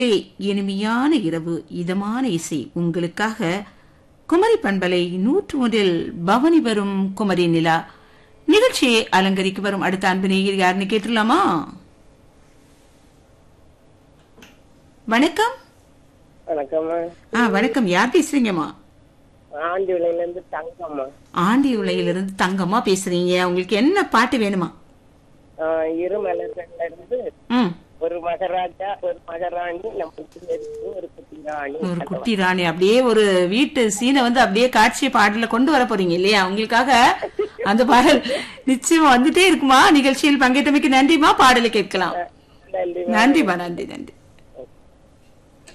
இனிமையான இரவு இதமான இசை உங்களுக்காக குமரி பண்பலை நூற்று ஒன்றில் பவனி வரும் குமரி நிலா நிகழ்ச்சியை அலங்கரிக்க வரும் அடுத்த அன்பு நேயர் யாருன்னு கேட்டுடலாமா வணக்கம் வணக்கம்மா ஆ வணக்கம் யார் பேசுறீங்கம்மா ஆண்டி விலையில இருந்து தங்கம்மா ஆண்டி உலையிலிருந்து தங்கம்மா பேசுறீங்க உங்களுக்கு என்ன பாட்டு வேணுமா ஆஹ் இரு மலர்கள்ல இருந்து ம் ஒரு மகராஜா ஒரு மகாராணி நமக்கு இருக்கு ஒரு குட்டி ராணி ஒரு குட்டி ராணி அப்படியே ஒரு வீட்டு சீனை வந்து அப்படியே காட்சி பாடல கொண்டு வர போறீங்க இல்லையா உங்களுக்காக அந்த பாடல் நிச்சயமா வந்துட்டே இருக்குமா நிகழ்ச்சியில் பங்கேற்றமைக்கு நன்றிமா பாடலை கேட்கலாம் நன்றி நன்றிமா நன்றி நன்றி